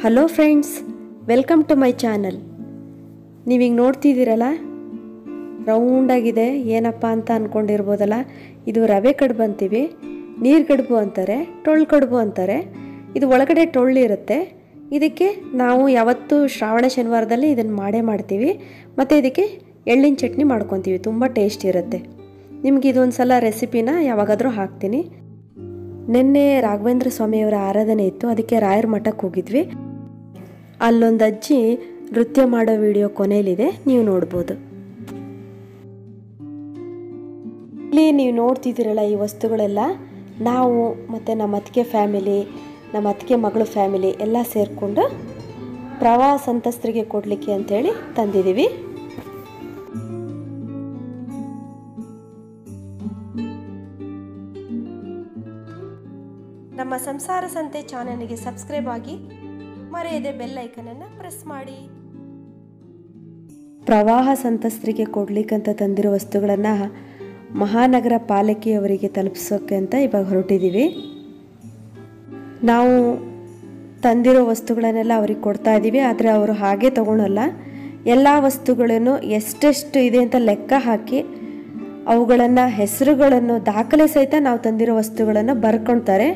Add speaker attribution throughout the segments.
Speaker 1: Hello friends welcome to my channel ನೀವೀಗ ನೋಡ್ತಿದ್ದೀರಲ್ಲ ರೌಂಡಾಗಿದೆ ಏನಪ್ಪ ಅಂತ ಅಂದ್ಕೊಂಡಿರ್ಬೋದಲ್ಲ ಇದು ರವೆ ಕಡುಬು ಅಂತೀವಿ ನೀರು ಕಡುಬು ಅಂತಾರೆ ಟೊಳ್ಳು ಕಡುಬು ಅಂತಾರೆ ಇದು ಒಳಗಡೆ ಟೊಳ್ಳಿರುತ್ತೆ ಇದಕ್ಕೆ ನಾವು ಯಾವತ್ತೂ ಶ್ರಾವಣ ಶನಿವಾರದಲ್ಲಿ ಇದನ್ನು ಮಾಡೇ ಮಾಡ್ತೀವಿ ಮತ್ತು ಇದಕ್ಕೆ ಎಳ್ಳಿನ ಚಟ್ನಿ ಮಾಡ್ಕೊತೀವಿ ತುಂಬ ಟೇಸ್ಟ್ ಇರುತ್ತೆ ನಿಮ್ಗೆ ಇದೊಂದು ಸಲ ರೆಸಿಪಿನ ಯಾವಾಗಾದರೂ ಹಾಕ್ತೀನಿ ನಿನ್ನೆ ರಾಘವೇಂದ್ರ ಸ್ವಾಮಿಯವರ ಆರಾಧನೆ ಇತ್ತು ಅದಕ್ಕೆ ರಾಯರ ಮಠಕ್ಕೆ ಹೋಗಿದ್ವಿ ಅಲ್ಲೊಂದು ಅಜ್ಜಿ ನೃತ್ಯ ಮಾಡೋ ವಿಡಿಯೋ ಕೊನೆಯಲ್ಲಿದೆ ನೀವು ನೋಡ್ಬೋದು ಇಲ್ಲಿ ನೀವು ನೋಡ್ತಿದ್ದೀರಲ್ಲ ಈ ವಸ್ತುಗಳೆಲ್ಲ ನಾವು ಮತ್ತು ನಮ್ಮ ಅತ್ತಿಗೆ ಫ್ಯಾಮಿಲಿ ನಮ್ಮ ಅತ್ತಿಗೆ ಮಗಳು ಫ್ಯಾಮಿಲಿ ಎಲ್ಲ ಸೇರಿಕೊಂಡು ಪ್ರವಾಹ ಸಂತಸ್ತರಿಗೆ ಕೊಡಲಿಕ್ಕೆ ಅಂತೇಳಿ ತಂದಿದ್ದೀವಿ ನಮ್ಮ ಸಂಸಾರ ಸಂತೆ ಚಾನಲ್ಗೆ ಸಬ್ಸ್ಕ್ರೈಬ್ ಆಗಿ ಮರೆಯದೆ ಬೆಲ್ ಐಕನನ್ನು ಪ್ರೆಸ್ ಮಾಡಿ ಪ್ರವಾಹ ಸಂತಸ್ತರಿಗೆ ಕೊಡ್ಲಿಕ್ಕಂತ ತಂದಿರೋ ವಸ್ತುಗಳನ್ನು ಮಹಾನಗರ ಪಾಲಿಕೆಯವರಿಗೆ ತಲುಪಿಸೋಕೆ ಅಂತ ಇವಾಗ ಹೊರಟಿದ್ದೀವಿ ನಾವು ತಂದಿರೋ ವಸ್ತುಗಳನ್ನೆಲ್ಲ ಅವ್ರಿಗೆ ಕೊಡ್ತಾ ಇದ್ದೀವಿ ಆದರೆ ಅವರು ಹಾಗೆ ತಗೊಳಲ್ಲ ಎಲ್ಲ ವಸ್ತುಗಳನ್ನು ಎಷ್ಟೆಷ್ಟು ಇದೆ ಅಂತ ಲೆಕ್ಕ ಹಾಕಿ ಅವುಗಳನ್ನು ಹೆಸರುಗಳನ್ನು ದಾಖಲೆ ಸಹಿತ ನಾವು ತಂದಿರೋ ವಸ್ತುಗಳನ್ನು ಬರ್ಕೊಳ್ತಾರೆ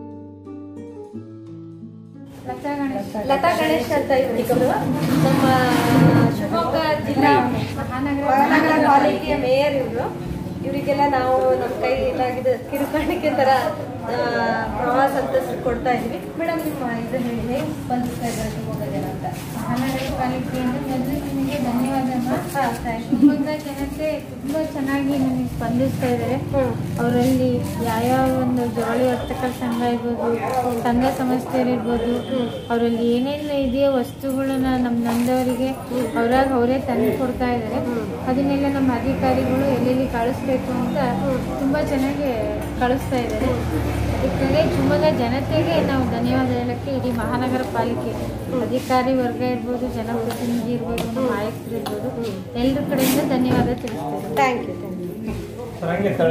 Speaker 2: ಲತಾ ಗಣೇಶ್ ಅಂತ ಇವ್ರ ಹೆಸರು ನಮ್ಮ ಶಿವಮೊಗ್ಗ ಜಿಲ್ಲಾ ಮಹಾನಗರ ಪಾಲಿಕೆಯ ಮೇಯರ್ ಇವರು ಇವರಿಗೆಲ್ಲ ನಾವು ನಮ್ಮ ಕೈಲಾಗಿದ್ದು ಕಿರುಕಾಣಿಕೆ ತರ ಆ, ಪ್ರವಾಸ ಸಂತಸ್ರು ಕೊಡ್ತಾ ಇದೀವಿ ಮೇಡಮ್ ನಿಮ್ಮ ಇದು ಹೇಳಿ ಹೇಗೆ ಸ್ಪಂದಿಸ್ತಾ ಇದ್ದಾರೆ ಶಿವಮೊಗ್ಗ ಜನ ಅಂತ
Speaker 3: ಮಹಾನಗರ ಪಾಲಿಕೆಯಿಂದ ಮೊದಲು ನಿಮಗೆ ಧನ್ಯವಾದ ಅಮ್ಮ.
Speaker 2: ಹಾ, thank you.
Speaker 3: ಶಿವಮೊಗ್ಗ ಜನತೆ ತುಂಬಾ ಚೆನ್ನಾಗಿ ನನಗೆ ಸ್ಪಂದಿಸ್ತಾ ಇದ್ದಾರೆ ಅವರಲ್ಲಿ ಯಾವ್ಯಾವ ಒಂದು ಜವಳಿ ವರ್ತಕರ ಸಂಘ ಇರ್ಬೋದು ಸಂಘ ಸಂಸ್ಥೆಯಲ್ಲಿರ್ಬೋದು ಅವರಲ್ಲಿ ಏನೇನು ಇದೆಯೋ ವಸ್ತುಗಳನ್ನ ನಮ್ಮ ನೊಂದವರಿಗೆ ಅವರಾಗ ಅವರೇ ತಂದು ಕೊಡ್ತಾ ಇದ್ದಾರೆ ಅದನ್ನೆಲ್ಲ ನಮ್ಮ ಅಧಿಕಾರಿಗಳು ಎಲ್ಲೆಲ್ಲಿ ಕಳಿಸ್ಬೇಕು ಅಂತ ತುಂಬಾ ಚೆನ್ನಾಗಿ ಕಳಿಸ್ತಾ ಇದ್ದಾರೆ ಅದಕ್ಕಾಗಿ ಶಿವಮೊಗ್ಗ ಜನತೆಗೆ ನಾವು ಧನ್ಯವಾದ ಹೇಳಕ್ಕೆ ಇಡೀ ಮಹಾನಗರ ಪಾಲಿಕೆ ಅಧಿಕಾರಿ ವರ್ಗ ಇರ್ಬೋದು ಜನಪ್ರತಿನಿಧಿ ಇರ್ಬೋದು ನಮ್ಮ ಆಯುಕ್ತರು ಇರ್ಬೋದು ಎಲ್ಲರ ಕಡೆಯಿಂದ ಧನ್ಯವಾದ ತಿಳಿಸ್ತೇವೆ
Speaker 2: ಥ್ಯಾಂಕ್ ಯು ಥ್ಯಾಂಕ್ ಯು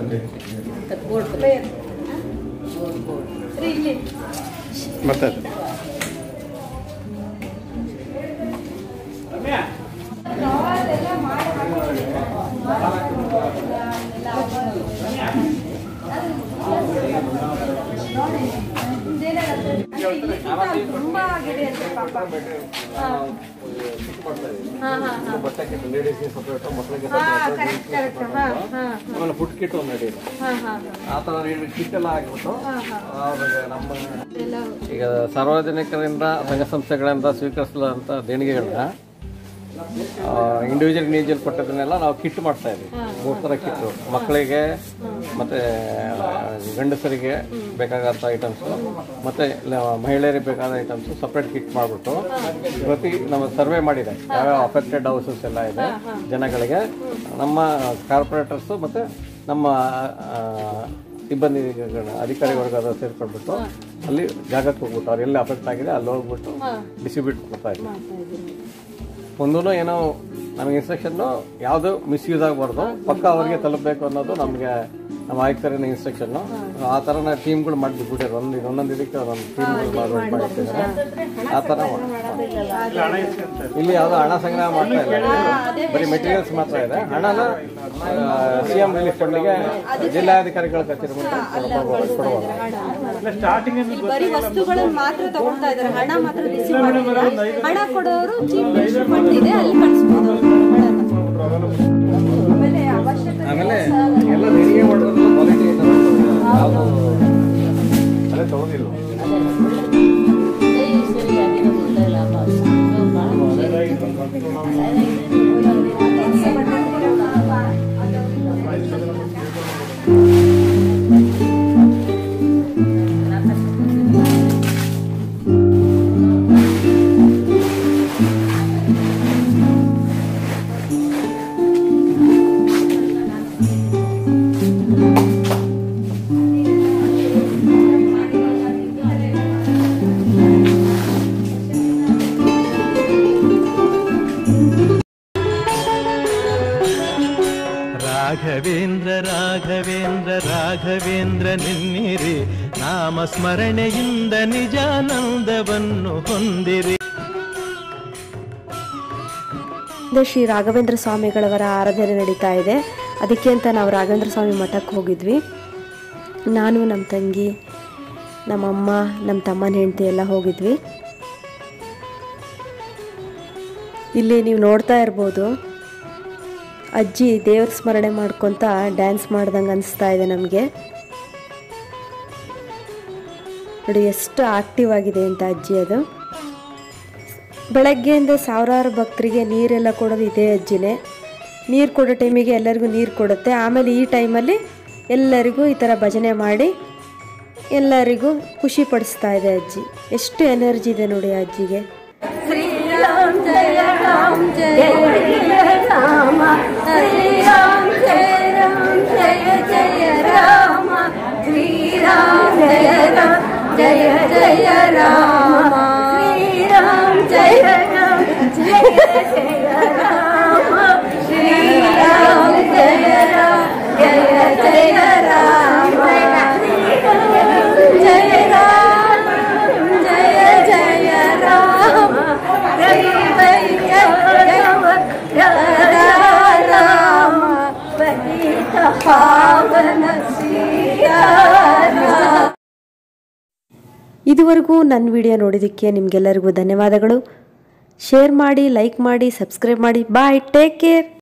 Speaker 2: ರೀ, ಇಲ್ಲಿ
Speaker 4: ಮತ್ತೆ
Speaker 2: ತುಂಬಾ ಆಗಿದೆ ಅಂತ ಪಾಪ ಹಾ ಹಾ ಹಾ ಹಾ ಹಾ ಕರೆಕ್ಟ್ ಕರೆಕ್ಟ್ ಹಾ ಹಾ
Speaker 4: ಆಮೇಲೆ ಫುಡ್ ಕಿಟ್ ಒಂದು ನಡೀಲಿ
Speaker 2: ಹಾ ಹಾ
Speaker 4: ಆ ಥರ ಕಿಟ್ ಎಲ್ಲ ಆಗಿಬಿಟ್ಟು
Speaker 2: ಹಾ ಹಾ
Speaker 4: ಅವ್ರಿಗೆ ನಮ್ಮ
Speaker 2: ಎಲ್ಲ
Speaker 4: ಈಗ ಸಾರ್ವಜನಿಕರಿಂದ ಸಂಘ ಸಂಸ್ಥೆಗಳಿಂದ ಸ್ವೀಕರಿಸಿದಂಥ ದೇಣಿಗೆಗಳನ್ನ ಇಂಡಿವಿಜುವಲ್ ಇಂಡಿವಿಜುವಲ್ ಕೊಟ್ಟದನ್ನೆಲ್ಲ ನಾವು ಕಿಟ್ ಮಾಡ್ತಾ ಇದ್ವಿ ಮೂರು ಥರ ಕಿಟ್ಟು ಮಕ್ಕಳಿಗೆ ಮತ್ತೆ ಆ, ಗಂಡಸರಿಗೆ ಬೇಕಾದಂಥ ಐಟಮ್ಸು ಮತ್ತೆ ಲ- ಮಹಿಳೆಯರಿಗೆ ಬೇಕಾದ ಐಟಮ್ಸು ಸಪ್ರೇಟ್ ಕಿಟ್ ಮಾಡಿಬಿಟ್ಟು ಪ್ರತಿ ನಮ್ಮ ಸರ್ವೆ ಮಾಡಿದೆ ಯಾವ್ಯಾವ ಅಫೆಕ್ಟೆಡ್ ಹೌಸಸ್ ಎಲ್ಲ ಇದೆ ಜನಗಳಿಗೆ ನಮ್ಮ ಕಾರ್ಪೊರೇಟರ್ಸು ಮತ್ತೆ ನಮ್ಮ ಆ, ಸಿಬ್ಬಂದಿ ಅಧಿಕಾರಿ ವರ್ಗದ ಸೇರ್ಕೊಂಡ್ಬಿಟ್ಟು ಅಲ್ಲಿ ಜಾಗಕ್ಕೆ ಹೋಗ್ಬಿಟ್ಟು ಅವ್ರು ಎಲ್ಲಿ ಅಫೆಕ್ಟ್ ಆಗಿದೆ ಅಲ್ಲಿ ಹೋಗ್ಬಿಟ್ಟು ಡಿಸ್ಟ್ರಿಬ್ಯೂಟ್ ಕೊಡ್ತಾ ಇದ್ದೀವಿ ಒಂದೂ ಏನೋ ನಮಗೆ ಇನ್ಸ್ಟ್ರಕ್ಷನ್ನು ಯಾವುದು ಮಿಸ್ಯೂಸ್ ಆಗಬಾರ್ದು ಪಕ್ಕ ಅವ್ರಿಗೆ ತಲುಪಬೇಕು ಅನ್ನೋದು ನಮಗೆ ನಮ್ಮ ಆಯುಕ್ತರಿನ ಇನ್ಸ್ಟ್ರಕ್ಷನ್ನು ಆ ಥರ ನಾವು ಟೀಮ್ಗಳು ಮಾಡಿ ಬಿಟ್ಬಿಟ್ಟಿರೋ ಒಂದು ಒಂದೊಂದು ಇದಕ್ಕೆ ಒಂದೊಂದು ಟೀಮ್ಗಳು ಮಾಡಿ ಮಾಡಿರ್ತಿದ್ದಾರೆ ಆ ಥರ ಮಾಡಿ ಇಲ್ಲಿ ಯಾವುದೋ ಹಣ ಸಂಗ್ರಹ ಮಾಡ್ತಾ ಇಲ್ಲ ಬರೀ ಮೆಟೀರಿಯಲ್ಸ್ ಮಾತ್ರ ಇದೆ ಹಣನ ಸಿ ಎಂ ರಿಲೀಫ್ ಫಂಡಿಗೆ ಜಿಲ್ಲಾಧಿಕಾರಿಗಳ ಕಚೇರಿ ಮುಂದೆ ಕೊಡ್ಬೋದು
Speaker 2: ಇಲ್ಲಿ ಬರೀ ವಸ್ತುಗಳನ್ನ ಮಾತ್ರ ತಗೊಳ್ತಾ ಇದ್ದಾರೆ ಹಣ ಮಾತ್ರ ರಿಸೀವ್ ಮಾಡಿಲ್ಲ ಹಣ ಕೊಡೋರು ಚೀಫ್ ಮಿನಿಸ್ಟರ್ ಫಂಡ್ ಇದೆ ಅಲ್ಲಿ ಕಳಿಸ್ಬೋದು ಹಣನ. ಆಮೇಲೆ ಅವಶ್ಯಕತೆ
Speaker 4: ಆಮೇಲೆ ಎಲ್ಲ ದೇಣಿಗೆ ಮಾಡೋದ್ರಲ್ಲ ಕ್ವಾಲಿಟಿ ಯಾವುದು ಅದೇ ತಗೋದಿಲ್ಲ
Speaker 5: ರಾಘವೇಂದ್ರ ರಾಘವೇಂದ್ರ ರಾಘವೇಂದ್ರ ನಿನ್ನಿರಿ ನಾಮ ಸ್ಮರಣೆಯಿಂದ ನಿಜಾನಂದವನ್ನು ಹೊಂದಿರಿ
Speaker 1: ಇಂದ ಶ್ರೀ ರಾಘವೇಂದ್ರ ಸ್ವಾಮಿಗಳವರ ಆರಾಧನೆ ನಡೀತಾ ಇದೆ ಅದಕ್ಕೆ ಅಂತ ನಾವು ರಾಘವೇಂದ್ರ ಸ್ವಾಮಿ ಮಠಕ್ಕೆ ಹೋಗಿದ್ವಿ ನಾನು ನಮ್ಮ ತಂಗಿ ನಮ್ಮಮ್ಮ ನಮ್ಮ ತಮ್ಮನ ಹೆಂಡತಿ ಎಲ್ಲ ಹೋಗಿದ್ವಿ ಇಲ್ಲಿ ನೀವು ನೋಡ್ತಾ ಇರ್ಬೋದು ಅಜ್ಜಿ ದೇವ್ರ ಸ್ಮರಣೆ ಮಾಡ್ಕೊತ ಡ್ಯಾನ್ಸ್ ಮಾಡ್ದಂಗೆ ಅನಿಸ್ತಾ ಇದೆ ನಮಗೆ ನೋಡಿ ಎಷ್ಟು ಆಕ್ಟಿವ್ ಆಗಿದೆ ಅಂತ ಅಜ್ಜಿ ಅದು ಬೆಳಗ್ಗೆಯಿಂದ ಸಾವಿರಾರು ಭಕ್ತರಿಗೆ ನೀರೆಲ್ಲ ಕೊಡೋದು ಇದೇ ಅಜ್ಜಿನೇ ನೀರು ಕೊಡೋ ಟೈಮಿಗೆ ಎಲ್ಲರಿಗೂ ನೀರು ಕೊಡುತ್ತೆ ಆಮೇಲೆ ಈ ಟೈಮಲ್ಲಿ ಎಲ್ಲರಿಗೂ ಈ ಥರ ಭಜನೆ ಮಾಡಿ ಎಲ್ಲರಿಗೂ ಖುಷಿ ಪಡಿಸ್ತಾ ಇದೆ ಅಜ್ಜಿ ಎಷ್ಟು ಎನರ್ಜಿ ಇದೆ ನೋಡಿ ಆ ಅಜ್ಜಿಗೆ
Speaker 2: ಶ್ರೀರಾಮ್ ಜಯ ರಾಮ್ ಜಯ ಜಯ ರಾಮ ಶ್ರೀರಾಮ್ ಜಯ ರಾಮ್ ಜಯ ಜಯ ರಾಮ ಶ್ರೀರಾಮ್ ಜಯ ರಾಮ್ ಜಯ ಜಯ ರಾಮ ಶ್ರೀರಾಮ್ ಜಯ ರಾಮ್ ಜಯ ಜಯ ರಾಮ ಶ್ರೀರಾಮ್ ಜಯ ರಾಮ್ ಜಯ ಜಯ ರಾಮ ಜಯ ರಾಮ ಜಯ ಜಯ ರಾಮ ರಾಮ ಪತಿತ ಪಾವನ ಶ್ರೀರಾಮ
Speaker 1: ಇದುವರೆಗೂ ನನ್ನ ವಿಡಿಯೋ ನೋಡಿದ್ದಕ್ಕೆ ನಿಮಗೆಲ್ಲರಿಗೂ ಧನ್ಯವಾದಗಳು ಶೇರ್ ಮಾಡಿ ಲೈಕ್ ಮಾಡಿ ಸಬ್ಸ್ಕ್ರೈಬ್ ಮಾಡಿ ಬಾಯ್ ಟೇಕ್ ಕೇರ್